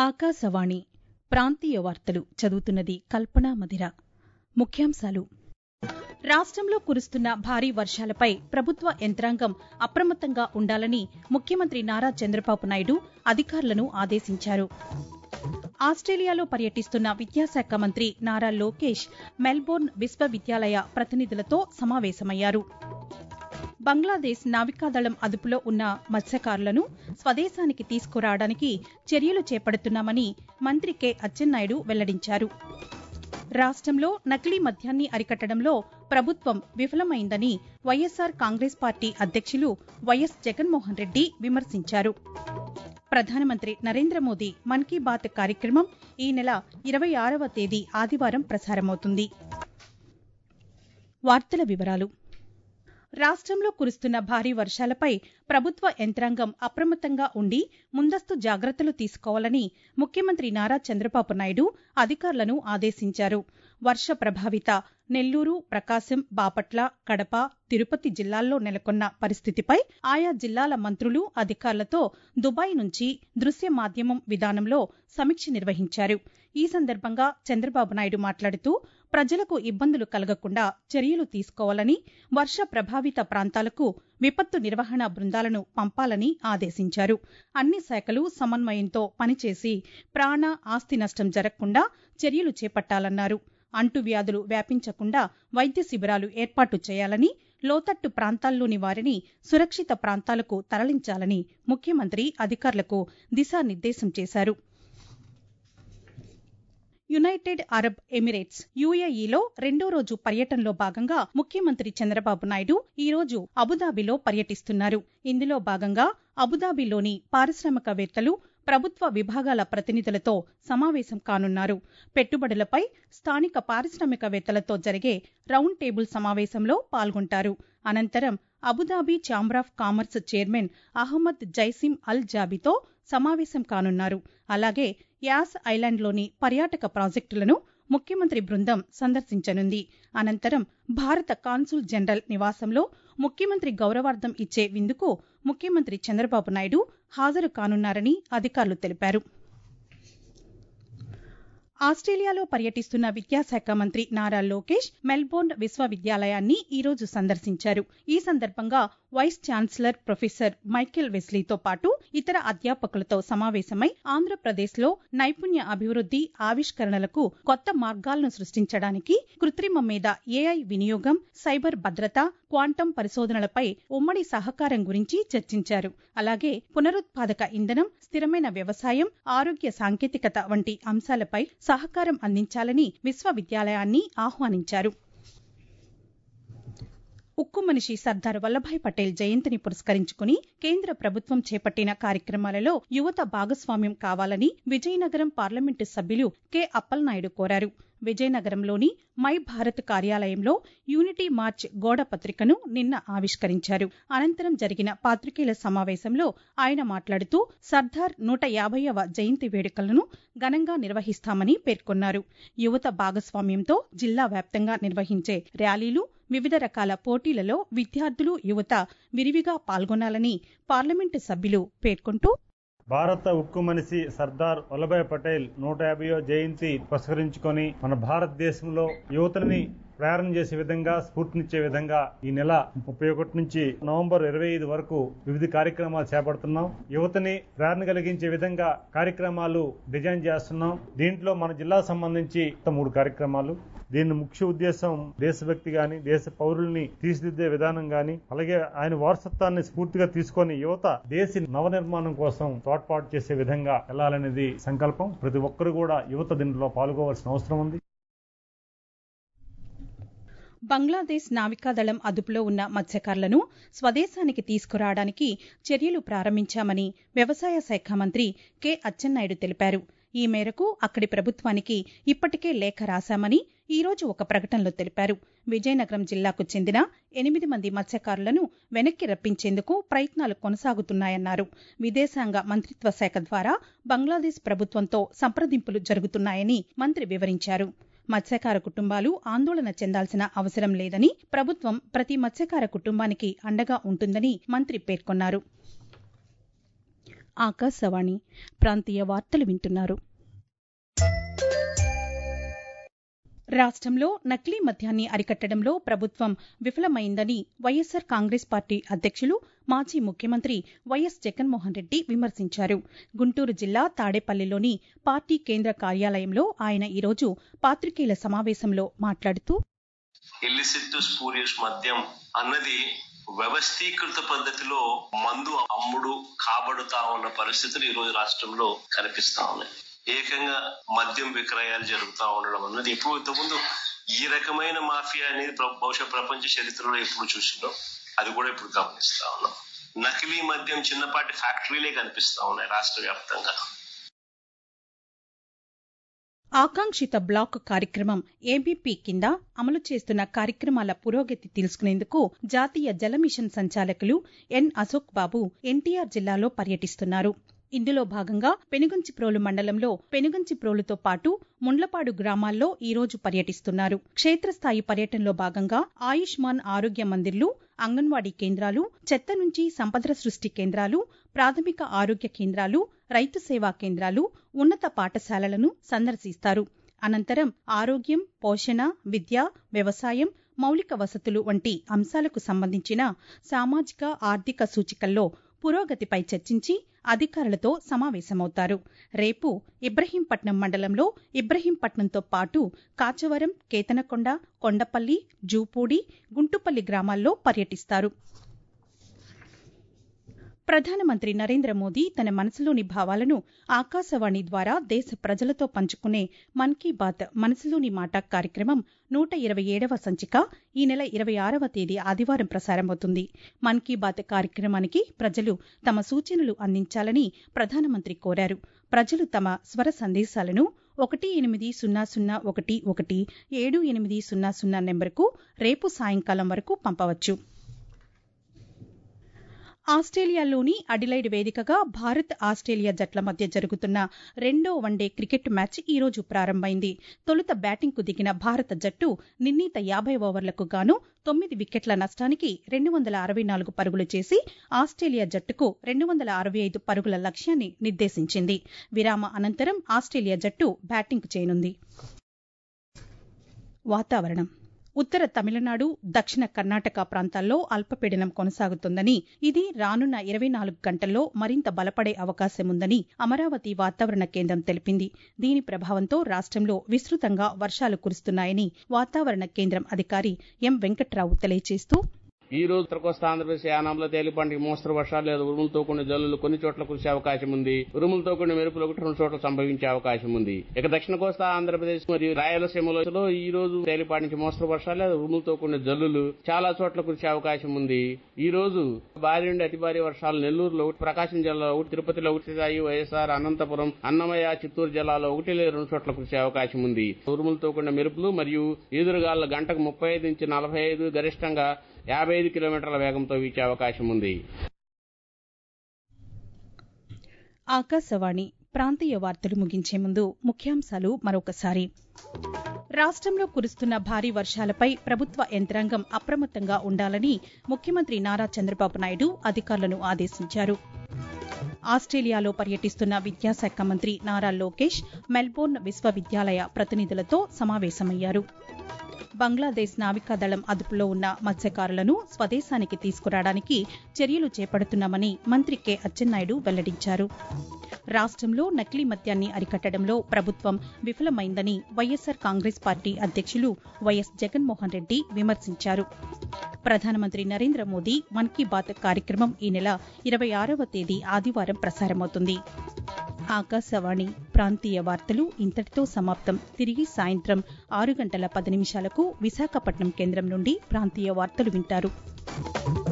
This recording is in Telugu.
ఆకాశవాణి ప్రాంతీయ వార్తలు చదువుతున్నది కల్పనా మధిర ముఖ్యాంశాలు రాష్ట్రంలో కురుస్తున్న భారీ వర్షాలపై ప్రభుత్వ యంత్రాంగం అప్రమత్తంగా ఉండాలని ముఖ్యమంత్రి నారా చంద్రబాబు నాయుడు అధికారులను ఆదేశించారు ఆస్ట్రేలియాలో పర్యటిస్తున్న విద్యాశాఖ మంత్రి నారా లోకేష్ మెల్బోర్న్ విశ్వవిద్యాలయ ప్రతినిధులతో సమావేశమయ్యారు బంగ్లాదేశ్ నావికాదళం అదుపులో ఉన్న మత్స్యకారులను స్వదేశానికి తీసుకురావడానికి చర్యలు చేపడుతున్నామని మంత్రి కె అచ్చెన్నాయుడు వెల్లడించారు రాష్ట్రంలో నకిలీ మద్యాన్ని అరికట్టడంలో ప్రభుత్వం విఫలమైందని వైఎస్సార్ కాంగ్రెస్ పార్టీ అధ్యక్షులు వైఎస్ జగన్మోహన్ రెడ్డి విమర్శించారు ప్రధానమంత్రి నరేంద్ర మోదీ మన్ కీ బాత్ కార్యక్రమం ఈ నెల ఇరవై ఆరవ తేదీ ఆదివారం ప్రసారమవుతుంది వార్తల వివరాలు రాష్ట్రంలో కురుస్తున్న భారీ వర్షాలపై ప్రభుత్వ యంత్రాంగం అప్రమత్తంగా ఉండి ముందస్తు జాగ్రత్తలు తీసుకోవాలని ముఖ్యమంత్రి నారా చంద్రబాబు నాయుడు అధికారులను ఆదేశించారు వర్ష ప్రభావిత నెల్లూరు ప్రకాశం బాపట్ల కడప తిరుపతి జిల్లాల్లో నెలకొన్న పరిస్థితిపై ఆయా జిల్లాల మంత్రులు అధికారులతో దుబాయ్ నుంచి దృశ్య మాధ్యమం విధానంలో సమీక్ష నిర్వహించారు ఈ సందర్భంగా చంద్రబాబు నాయుడు మాట్లాడుతూ ప్రజలకు ఇబ్బందులు కలగకుండా చర్యలు తీసుకోవాలని వర్ష ప్రభావిత ప్రాంతాలకు విపత్తు నిర్వహణ బృందాలను పంపాలని ఆదేశించారు అన్ని శాఖలు సమన్వయంతో పనిచేసి ప్రాణ ఆస్తి నష్టం జరగకుండా చర్యలు చేపట్టాలన్నారు అంటువ్యాధులు వ్యాపించకుండా వైద్య శిబిరాలు ఏర్పాటు చేయాలని లోతట్టు ప్రాంతాల్లోని వారిని సురక్షిత ప్రాంతాలకు తరలించాలని ముఖ్యమంత్రి అధికారులకు దిశానిర్దేశం చేశారు యునైటెడ్ అరబ్ ఎమిరేట్స్ యుఏఈలో రెండో రోజు పర్యటనలో భాగంగా ముఖ్యమంత్రి చంద్రబాబు నాయుడు ఈ రోజు అబుదాబిలో పర్యటిస్తున్నారు ఇందులో భాగంగా అబుదాబిలోని పారిశ్రామికవేత్తలు ప్రభుత్వ విభాగాల ప్రతినిధులతో సమావేశం కానున్నారు పెట్టుబడులపై స్థానిక పారిశ్రామికవేత్తలతో జరిగే రౌండ్ టేబుల్ సమావేశంలో పాల్గొంటారు అనంతరం Abu Dhabi chamber of commerce chairman Ahmed Jassim Al జాబితో సమావేశం కానున్నారు అలాగే యాస్ ఐలాండ్లోని పర్యాటక ప్రాజెక్టులను ముఖ్యమంత్రి బృందం సందర్శించనుంది అనంతరం భారత కాన్సుల్ జనరల్ నివాసంలో ముఖ్యమంత్రి గౌరవార్థం ఇచ్చే విందుకు ముఖ్యమంత్రి చంద్రబాబు నాయుడు హాజరు కానున్నారని అధికారులు తెలిపారు ఆస్ట్రేలియాలో పర్యటిస్తున్న విద్యాశాఖ మంత్రి నారా లోకేష్ మెల్బోర్న్ విశ్వవిద్యాలయాన్ని ఈ రోజు సందర్శించారు ఈ సందర్భంగా వైస్ ఛాన్సలర్ ప్రొఫెసర్ మైకేల్ వెస్లీతో పాటు ఇతర అధ్యాపకులతో సమావేశమై ఆంధ్రప్రదేశ్లో నైపుణ్య అభివృద్ది ఆవిష్కరణలకు కొత్త మార్గాలను సృష్టించడానికి కృత్రిమ మీద ఏఐ వినియోగం సైబర్ భద్రత క్వాంటం పరిశోధనలపై ఉమ్మడి సహకారం గురించి చర్చించారు అలాగే పునరుత్పాదక ఇంధనం స్థిరమైన వ్యవసాయం ఆరోగ్య సాంకేతికత వంటి అంశాలపై సహకారం అందించాలని విశ్వవిద్యాలయాన్ని ఆహ్వానించారు ఉక్కు మనిషి సర్దార్ వల్లభాయ్ పటేల్ జయంతిని పురస్కరించుకుని కేంద్ర ప్రభుత్వం చేపట్టిన కార్యక్రమాలలో యువత భాగస్వామ్యం కావాలని విజయనగరం పార్లమెంటు సభ్యులు కె అప్పలనాయుడు కోరారు విజయనగరంలోని మై భారత్ కార్యాలయంలో యూనిటీ మార్చ్ గోడ పత్రికను నిన్న ఆవిష్కరించారు అనంతరం జరిగిన పాత్రికేయుల సమావేశంలో ఆయన మాట్లాడుతూ సర్దార్ నూట యాభైవ జయంతి వేడుకలను ఘనంగా నిర్వహిస్తామని పేర్కొన్నారు యువత భాగస్వామ్యంతో జిల్లా వ్యాప్తంగా నిర్వహించే ర్యాలీలు వివిధ రకాల పోటీలలో విద్యార్థులు యువత విరివిగా పాల్గొనాలని పార్లమెంటు సభ్యులు పేర్కొంటూ భారత ఉక్కు మనిషి సర్దార్ వల్లభాయ్ పటేల్ నూట యాభైవ జయంతి పురస్కరించుకొని మన భారతదేశంలో యువతని ప్రేరణ చేసే విధంగా స్ఫూర్తినిచ్చే విధంగా ఈ నెల ముప్పై ఒకటి నుంచి నవంబర్ ఇరవై ఐదు వరకు వివిధ కార్యక్రమాలు చేపడుతున్నాం యువతని ప్రేరణ కలిగించే విధంగా కార్యక్రమాలు డిజైన్ చేస్తున్నాం దీంట్లో మన జిల్లాకు సంబంధించి మూడు కార్యక్రమాలు దీని ముఖ్య ఉద్దేశం దేశభక్తి గాని దేశ పౌరుల్ని తీర్చిదిద్దే విధానం గాని అలాగే ఆయన వారసత్వాన్ని స్ఫూర్తిగా తీసుకొని యువత దేశ నవనిర్మాణం కోసం తోడ్పాటు చేసే విధంగా వెళ్లాలనేది సంకల్పం ప్రతి ఒక్కరు కూడా యువత దీంట్లో పాల్గొవలసిన అవసరం ఉంది బంగ్లాదేశ్ నావికాదళం అదుపులో ఉన్న మత్స్యకారులను స్వదేశానికి తీసుకురావడానికి చర్యలు ప్రారంభించామని వ్యవసాయ శాఖ మంత్రి కె అచ్చెన్నాయుడు తెలిపారు ఈ మేరకు అక్కడి ప్రభుత్వానికి ఇప్పటికే లేఖ రాశామని ఈ రోజు ఒక ప్రకటనలో తెలిపారు విజయనగరం జిల్లాకు చెందిన ఎనిమిది మంది మత్స్యకారులను వెనక్కి రప్పించేందుకు ప్రయత్నాలు కొనసాగుతున్నాయన్నారు విదేశాంగ మంత్రిత్వ శాఖ ద్వారా బంగ్లాదేశ్ ప్రభుత్వంతో సంప్రదింపులు జరుగుతున్నాయని మంత్రి వివరించారు మత్స్యకార కుటుంబాలు ఆందోళన చెందాల్సిన అవసరం లేదని ప్రభుత్వం ప్రతి మత్స్యకార కుటుంబానికి అండగా ఉంటుందని మంత్రి పేర్కొన్నారు ఆకాశవాణి ప్రాంతీయ వార్తలు వింటున్నారు రాష్ట్రంలో నకిలీ మద్యాన్ని అరికట్టడంలో ప్రభుత్వం విఫలమైందని వైఎస్సార్ కాంగ్రెస్ పార్టీ అధ్యక్షులు మాజీ ముఖ్యమంత్రి వైఎస్ జగన్మోహన్ రెడ్డి విమర్శించారు గుంటూరు జిల్లా తాడేపల్లిలోని పార్టీ కేంద్ర కార్యాలయంలో ఆయన ఈరోజు పాత్రికేయుల సమావేశంలో మాట్లాడుతూ ఇల్లిసిట్ స్పూరియస్ మద్యం అన్నది వ్యవస్థీకృత పద్ధతిలో మందు అమ్ముడు కాబడుతా ఉన్న పరిస్థితులు ఈ రోజు రాష్ట్రంలో కనిపిస్తా ఉన్నాయి ఏకంగా మద్యం విక్రయాలు జరుగుతూ ఉండడం అన్నది ఎప్పుడు ఇంతకుముందు ఈ రకమైన మాఫియా అనేది బహుశా ప్రపంచ చరిత్రలో ఎప్పుడు చూసిందో అది కూడా ఇప్పుడు గమనిస్తా ఉన్నాం నకిలీ మద్యం చిన్నపాటి ఫ్యాక్టరీలే కనిపిస్తా ఉన్నాయి రాష్ట్ర వ్యాప్తంగా ఆకాంక్షిత బ్లాక్ కార్యక్రమం ఏబీపీ కింద అమలు చేస్తున్న కార్యక్రమాల పురోగతి తెలుసుకునేందుకు జాతీయ జల మిషన్ సంచాలకులు ఎన్ అశోక్ బాబు ఎన్టీఆర్ జిల్లాలో పర్యటిస్తున్నారు ఇందులో భాగంగా పెనుగంచిప్రోలు మండలంలో పెనుగంచిప్రోలుతో పాటు ముండ్లపాడు గ్రామాల్లో ఈ రోజు పర్యటిస్తున్నారు క్షేత్రస్థాయి పర్యటనలో భాగంగా ఆయుష్మాన్ ఆరోగ్య మందిర్లు అంగన్వాడీ కేంద్రాలు చెత్త నుంచి సంపద సృష్టి కేంద్రాలు ప్రాథమిక ఆరోగ్య కేంద్రాలు రైతు సేవా కేంద్రాలు ఉన్నత పాఠశాలలను సందర్శిస్తారు అనంతరం ఆరోగ్యం పోషణ విద్య వ్యవసాయం మౌలిక వసతులు వంటి అంశాలకు సంబంధించిన సామాజిక ఆర్థిక సూచికల్లో పురోగతిపై చర్చించి అధికారులతో సమావేశమవుతారు రేపు ఇబ్రహీంపట్నం మండలంలో ఇబ్రహీంపట్నంతో పాటు కాచవరం కేతనకొండ కొండపల్లి జూపూడి గుంటుపల్లి గ్రామాల్లో పర్యటిస్తారు ప్రధానమంత్రి నరేంద్ర మోదీ తన మనసులోని భావాలను ఆకాశవాణి ద్వారా దేశ ప్రజలతో పంచుకునే మన్ కీ బాత్ మనసులోని మాట కార్యక్రమం నూట ఇరవై ఏడవ సంచిక ఈ నెల ఇరవై ఆరవ తేదీ ఆదివారం ప్రసారమవుతుంది మన్ కీ బాత్ కార్యక్రమానికి ప్రజలు తమ సూచనలు అందించాలని ప్రధానమంత్రి కోరారు ప్రజలు తమ స్వర సందేశాలను ఒకటి ఎనిమిది సున్నా సున్నా ఒకటి ఒకటి ఏడు ఎనిమిది సున్నా సున్నా నెంబర్కు రేపు సాయంకాలం వరకు పంపవచ్చు ఆస్ట్రేలియాలోని అడిలైడ్ వేదికగా భారత్ ఆస్ట్రేలియా జట్ల మధ్య జరుగుతున్న రెండో వన్డే క్రికెట్ మ్యాచ్ ఈ రోజు ప్రారంభమైంది తొలుత బ్యాటింగ్కు దిగిన భారత జట్టు నిర్ణీత యాభై ఓవర్లకు గాను తొమ్మిది వికెట్ల నష్టానికి రెండు వందల అరవై నాలుగు పరుగులు చేసి ఆస్ట్రేలియా జట్టుకు రెండు వందల అరవై ఐదు పరుగుల లక్ష్యాన్ని నిర్దేశించింది విరామ అనంతరం ఆస్ట్రేలియా జట్టు బ్యాటింగ్ చేయనుంది వాతావరణం ఉత్తర తమిళనాడు దక్షిణ కర్ణాటక ప్రాంతాల్లో అల్పపీడనం కొనసాగుతోందని ఇది రానున్న ఇరవై నాలుగు గంటల్లో మరింత బలపడే అవకాశముందని అమరావతి వాతావరణ కేంద్రం తెలిపింది దీని ప్రభావంతో రాష్ట్రంలో విస్తృతంగా వర్షాలు కురుస్తున్నాయని వాతావరణ కేంద్రం అధికారి ఎం వెంకట్రావు తెలియజేస్తూ ఈ రోజు ఉత్తర కోస్తా ఆంధ్రప్రదేశ్ యానాంలో తేలిపాటి మోస్తరు వర్షాలు లేదా ఉరుములతో కూడిన జల్లులు కొన్ని చోట్ల కురిసే అవకాశం ఉంది ఉరుములతో కూడిన మెరుపులు ఒకటి రెండు చోట్ల సంభవించే అవకాశం ఉంది ఇక దక్షిణ కోస్తా ఆంధ్రప్రదేశ్ మరియు రాయలసీమలో ఈ రోజు తేలిపాటి నుంచి మోస్తరు వర్షాలు లేదా ఉరుములతో కూడిన జల్లులు చాలా చోట్ల కురిసే అవకాశం ఉంది ఈ రోజు భారీ నుండి అతి భారీ వర్షాలు నెల్లూరులో ఒకటి ప్రకాశం జిల్లాలో ఒకటి తిరుపతిలో ఒకటి స్థాయి వైఎస్ఆర్ అనంతపురం అన్నమయ్య చిత్తూరు జిల్లాలో ఒకటి లేదా రెండు చోట్ల కురిసే అవకాశం ఉంది ఉరుములతో కూడిన మెరుపులు మరియు ఈదురుగాలు గంటకు ముప్పై ఐదు నుంచి నలభై ఐదు గరిష్టంగా యాభై ఐదు కిలోమీటర్ల వేగంతో వీచే అవకాశం ఉంది ఆకాశవాణి ప్రాంతీయ వార్తలు ముగించే ముందు ముఖ్యాంశాలు మరొకసారి రాష్ట్రంలో కురుస్తున్న భారీ వర్షాలపై ప్రభుత్వ యంత్రాంగం అప్రమత్తంగా ఉండాలని ముఖ్యమంత్రి నారా చంద్రబాబు నాయుడు అధికారులను ఆదేశించారు ఆస్ట్రేలియాలో పర్యటిస్తున్న విద్యాశాఖ మంత్రి నారా లోకేష్ మెల్బోర్న్ విశ్వవిద్యాలయ ప్రతినిధులతో సమావేశమయ్యారు బంగ్లాదేశ్ నావికాదళం అదుపులో ఉన్న మత్స్యకారులను స్వదేశానికి తీసుకురావడానికి చర్యలు చేపడుతున్నామని మంత్రి కె అచ్చెన్నాయుడు వెల్లడించారు రాష్ట్రంలో నకిలీ మద్యాన్ని అరికట్టడంలో ప్రభుత్వం విఫలమైందని వైఎస్సార్ కాంగ్రెస్ పార్టీ అధ్యక్షులు వైఎస్ జగన్మోహన్ రెడ్డి విమర్శించారు ప్రధానమంత్రి నరేంద్ర మోదీ మన్ కీ బాత్ కార్యక్రమం ఈ నెల ఇరవై ఆరవ తేదీ ఆదివారం ప్రసారమవుతుంది ఆకాశవాణి ప్రాంతీయ వార్తలు ఇంతటితో సమాప్తం తిరిగి సాయంత్రం ఆరు గంటల పది నిమిషాలకు విశాఖపట్నం కేంద్రం నుండి ప్రాంతీయ వార్తలు వింటారు